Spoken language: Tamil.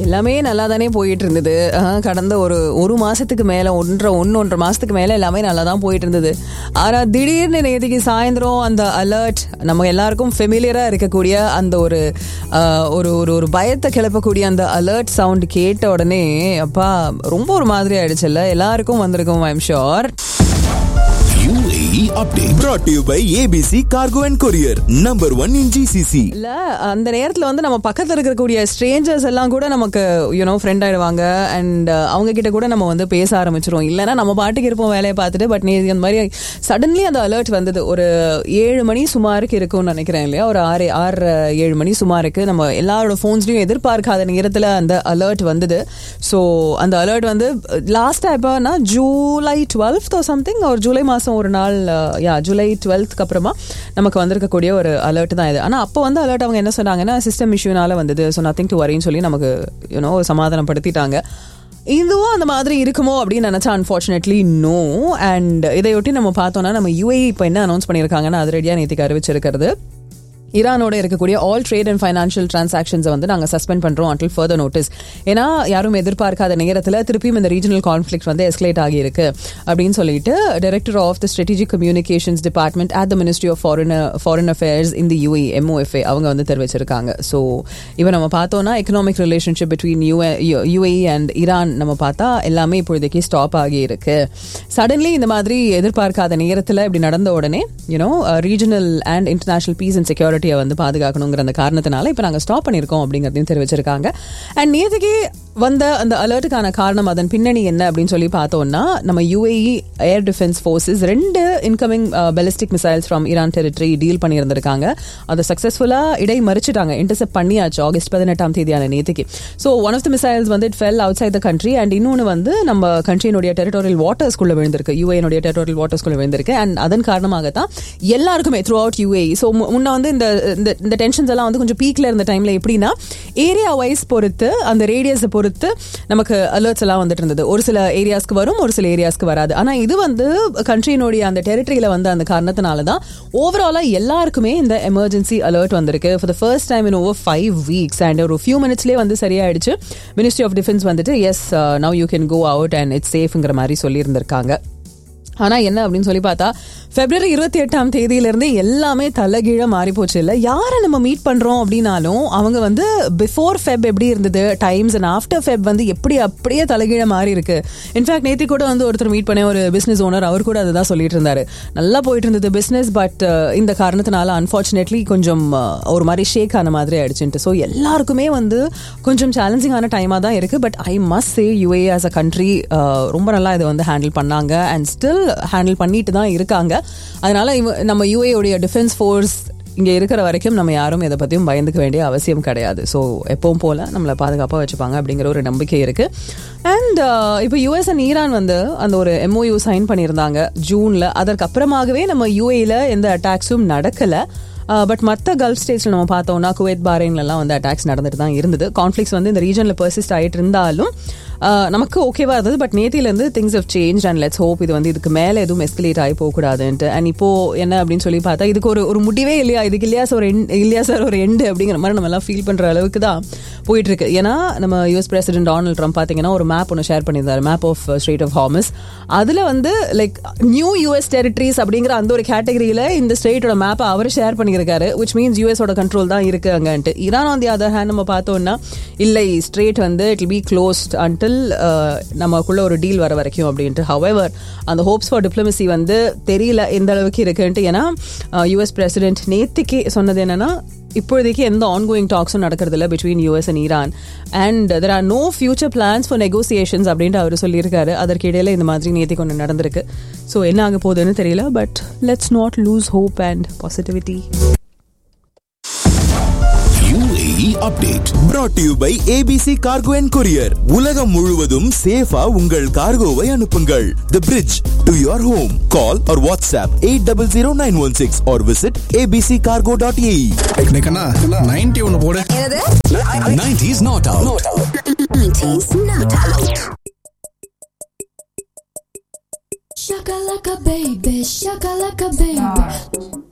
எல்லாமே நல்லா தானே போயிட்டு இருந்தது ஆஹ், கடந்த ஒரு ஒரு மாசத்துக்கு மேல ஒன்றரை ஒன்று ஒன்றரை மாசத்துக்கு மேல எல்லாமே நல்லா தான் போயிட்டு இருந்தது ஆனா திடீர்னு நேற்றுக்கு சாயந்தரம் அந்த அலர்ட் நம்ம எல்லாருக்கும் ஃபெமிலியரா இருக்கக்கூடிய அந்த ஒரு ஆஹ், ஒரு ஒரு ஒரு பயத்தை கிளப்பக்கூடிய அந்த அலர்ட் சவுண்ட் கேட்ட உடனே அப்பா ரொம்ப ஒரு மாதிரி ஆயிடுச்சுல்ல எல்லாருக்கும் வந்திருக்கும் I'm sure UAE update brought to you by ABC Cargo and Courier, number one in GCC. இல்ல அந்த நேரத்துல வந்து நம்ம பக்கத்துல இருக்கக்கூடிய ஸ்ட்ரேஞ்சர்ஸ் எல்லாம் கூட நமக்கு யூனோ ஃப்ரெண்ட் ஆயிடுவாங்க அண்ட் அவங்க கிட்ட கூட நம்ம வந்து பேச ஆரம்பிச்சிரும் இல்லைன்னா நம்ம பாட்டுக்கு இருப்போம் வேலையை பார்த்துட்டு பட் நீ அந்த மாதிரி சடன்லி அந்த அலர்ட் வந்தது ஒரு ஏழு மணி சுமாருக்கு இருக்கும்னு நினைக்கிறேன் இல்லையா ஒரு ஆறு ஆறு ஏழு மணி சுமாருக்கு நம்ம எல்லாரோட ஃபோன்ஸ்லயும் எதிர்பார்க்காத நேரத்துல அந்த அலர்ட் வந்தது ஸோ அந்த அலர்ட் வந்து லாஸ்டா எப்போனா ஜூலை டுவெல்த் சம்திங் ஒரு ஜூலை மாசம் ஒரு நாள் யா ஜூலை டுவெல்த்க்கு அப்புறமா நமக்கு வந்திருக்கக்கூடிய ஒரு அலர்ட் தான் இது ஆனால் அப்போ வந்து அலர்ட் அவங்க என்ன சொன்னாங்கன்னா சிஸ்டம் இஷ்யூனால வந்தது ஸோ நத்திங் டு வரின்னு சொல்லி நமக்கு யூனோ சமாதானப்படுத்திட்டாங்க இதுவும் அந்த மாதிரி இருக்குமோ அப்படின்னு நினைச்சா அன்ஃபார்ச்சுனேட்லி நோ அண்ட் இதையொட்டி நம்ம பார்த்தோம்னா நம்ம யூஏ இப்போ என்ன அனௌன்ஸ் பண்ணியிருக்காங்கன்னா அது ரெடியாக நேற்றுக்கு அறிவிச்சிருக்கிறது ஈரானோட இருக்கக்கூடிய ஆல் ட்ரேட் அண்ட் ஃபைனான்ஷியல் டிரான்சாக்ஷன்ஸை வந்து நாங்கள் சஸ்பெண்ட் பண்ணுறோம் அண்டில் ஃபர்தர் நோட்டீஸ் ஏன்னா யாரும் எதிர்பார்க்காத நேரத்தில் திருப்பியும் இந்த ரீஜனல் கான்ஃப்ளிக்ட் வந்து எஸ்கலேட் ஆகியிருக்கு அப்படின்னு சொல்லிட்டு director of the strategic communications department at the ministry of foreign foreign affairs இந்த யூஏ எம்ஓஎஃப்ஏ அவங்க வந்து தெரிவிச்சிருக்காங்க ஸோ இப்போ நம்ம பார்த்தோம்னா economic relationship between UA UAE and Iran நம்ம பார்த்தா எல்லாமே இப்போதைக்கு ஸ்டாப் ஆகி இருக்கு சடன்லி இந்த மாதிரி எதிர்பார்க்காத நேரத்தில் இப்படி நடந்த உடனே UNO regional and international peace and செக்யூரிட்டியை வந்து பாதுகாக்கணுங்கிற அந்த காரணத்தினால இப்போ நாங்கள் ஸ்டாப் பண்ணியிருக்கோம் அப்படிங்கிறதையும் தெரிவிச்சிருக்காங்க அண்ட் நேற்றுக்கு வந்த அந்த அலர்ட்டுக்கான காரணம் அதன் பின்னணி என்ன அப்படின்னு சொல்லி பார்த்தோம்னா நம்ம யூஏஇ ஏர் டிஃபென்ஸ் ஃபோர்ஸஸ் ரெண்டு incoming ballistic missiles from Iran territory deal பண்ணியிருந்திருக்காங்க அதை சக்ஸஸ்ஃபுல்லாக இடை மறிச்சிட்டாங்க இன்டர்செப்ட் பண்ணியாச்சு ஆகஸ்ட் பதினெட்டாம் தேதியான நேற்றுக்கு so one of the missiles வந்து it fell outside the country and இன்னொன்று வந்து நம்ம கண்ட்ரியினுடைய டெரிட்டோரியல் வாட்டர்ஸ்குள்ள விழுந்திருக்கு யூஏனுடைய டெரிட்டோரியல் வாட்டர்ஸ்குள்ள விழுந்திருக்கு அண்ட் அதன் காரணமாக தான் எல்லாருக்குமே த்ரூ அவுட் யூஏ ஸோ முன்ன வந்து இந்த இந்த இந்த டென்ஷன்ஸ் எல்லாம் வந்து கொஞ்சம் பீக்ல இருந்த டைம்ல எப்படின்னா ஏரியா வைஸ் பொறுத்து அந்த ரேடியஸை பொறுத்து நமக்கு அலர்ட்ஸ் எல்லாம் வந்துட்டு இருந்தது ஒரு சில ஏரியாஸ்க்கு வரும் ஒரு சில ஏரியாஸ்க்கு வராது ஆனா இது வந்து கண்ட்ரியினுடைய அந்த டெரிட்டரியில வந்து அந்த காரணத்தினால தான் ஓவராலா எல்லாருக்குமே இந்த எமர்ஜென்சி அலர்ட் வந்திருக்கு for the first time in over five weeks and ஒரு ஃபியூ மினிட்ஸ்லேயே வந்து சரியாயிடுச்சு மினிஸ்ட்ரி ஆஃப் டிஃபென்ஸ் வந்துட்டு as now you can go out and it's சேஃப்ங்கிற மாதிரி சொல்லியிருந்திருக்காங்க ஆனா என்ன அப்படின்னு சொல்லி பார்த்தா பிப்ரவரி இருபத்தி எட்டாம் தேதியிலிருந்து எல்லாமே தலைகீழ மாறி போச்சு இல்ல யாரை நம்ம மீட் பண்றோம் அப்படின்னாலும் அவங்க வந்து பிஃபோர் ஃபெப் எப்படி இருந்தது டைம்ஸ் அண்ட் ஆஃப்டர் ஃபெப் வந்து எப்படி அப்படியே தலைகீழ மாறி இருக்கு இன்ஃபேக்ட் நேத்தி கூட வந்து ஒருத்தர் மீட் பண்ண ஒரு பிசினஸ் ஓனர் அவர் கூட அதுதான் சொல்லிட்டு இருந்தாரு நல்லா போயிட்டு இருந்தது பிசினஸ் பட் இந்த காரணத்தினால அன்பார்ச்சுனேட்லி கொஞ்சம் uh, ஒரு மாதிரி ஷேக் ஆன மாதிரி ஆயிடுச்சுன்ட்டு ஸோ எல்லாருக்குமே வந்து கொஞ்சம் சேலஞ்சிங்கான டைமாக தான் இருக்கு but I must say UA as a country ரொம்ப நல்லா இதை வந்து ஹேண்டில் பண்ணாங்க அண்ட் ஸ்டில் ஹேண்டில் பண்ணிட்டு தான் இருக்காங்க அதனால இவ- நம்ம யூஏ உடைய டிஃபென்ஸ் ஃபோர்ஸ் இங்கே இருக்கிற வரைக்கும் நம்ம யாரும் இதை பற்றியும் பயந்துக்க வேண்டிய அவசியம் கிடையாது ஸோ எப்பவும் போல நம்மளை பாதுகாப்பாக வச்சுப்பாங்க அப்படிங்கிற ஒரு நம்பிக்கை இருக்கு அண்ட் இப்போ யூஎஸ் அண்ட் ஈரான் வந்து அந்த ஒரு எம்ஓயூ சைன் பண்ணியிருந்தாங்க ஜூனில் அதற்கு அப்புறமாகவே நம்ம யூஏயில் எந்த அட்டாக்ஸும் நடக்கலை பட் மற்ற கல்ஃப் ஸ்டேட்ஸில் நம்ம பார்த்தோம்னா குவைத் பாரேன்லலாம் வந்து அட்டாக்ஸ் நடந்துட்டு தான் இருந்தது கான்ஃப்ளிக்ஸ் வந்து இந்த ரீஜனில் பர்சிஸ்ட் ஆகிட்டு இருந்தாலும் ஆஹ் நமக்கு ஓகேவா இருந்தது பட் நேத்திலேருந்து things have change and let's hope இது வந்து இதுக்கு மேலே எதுவும் எஸ்கலேட் ஆகி போகக்கூடாதுன்ட்டு அண்ட் இப்போ என்ன அப்படின்னு சொல்லி பார்த்தா இதுக்கு ஒரு ஒரு முடிவே இல்லையா இதுக்கு இல்லையா சார் ஒரு end- இல்லையா சார் ஒரு எண்டு அப்படிங்கிற மாதிரி நம்ம எல்லாம் ஃபீல் பண்ணுற அளவுக்கு தான் போயிட்டு இருக்கு ஏன்னா நம்ம யூஎஸ் பிரசிடென்ட் டொனால்ட் ட்ரம்ப் பார்த்தீங்கன்னா ஒரு மேப் ஒன்று ஷேர் பண்ணியிருந்தாரு map of strait of Hormuz அதில் வந்து லைக் நியூ யூஎஸ் டெரிட்டரிஸ் அப்படிங்கிற அந்த ஒரு கேட்டகரியில் இந்த ஸ்டேட்டோட மேப்பை அவர் ஷேர் பண்ணியிருக்காரு விச் மீன்ஸ் யூஎஸோட கண்ட்ரோல் தான் இருக்கு அங்கன்ட்டு Iran on the other hand நம்ம பார்த்தோம்னா இல்லை ஸ்ட்ரேட் வந்து இட் பி க்ளோஸ்ட் அன்டில் நமக்குள்ள ஒரு டீல் வர வரைக்கும் அப்படின்ட்டு ஹவெவர் அந்த ஹோப்ஸ் ஃபார் டிப்ளமசி வந்து தெரியல எந்த அளவுக்கு இருக்குன்ட்டு ஏன்னா யூஎஸ் பிரசிடென்ட் நேத்திக்கு சொன்னது என்னன்னா இப்போதைக்கு எந்த ஆன்கோயிங் டாக்ஸும் நடக்கிறது இல்லை between US and Iran and there are no future plans for negotiations அப்படின்ட்டு அவர் சொல்லியிருக்காரு அதற்கு இடையில இந்த மாதிரி நேத்தி ஒன்று நடந்திருக்கு ஸோ என்ன ஆக போகுதுன்னு தெரியல but let's not lose hope and positivity UAE update brought to you by ABC Cargo and Courier. உலகம் முழுவதும் சேஃபா உங்கள் கார்கோவை அனுப்புங்கள். The bridge to your home. Call or WhatsApp 800916 or visit abccargo.ae. கண்ணா நைன்டி ஒன்னு போடு என்னது 90s not out. Nineties not out. Shakalaka baby, shakalaka baby.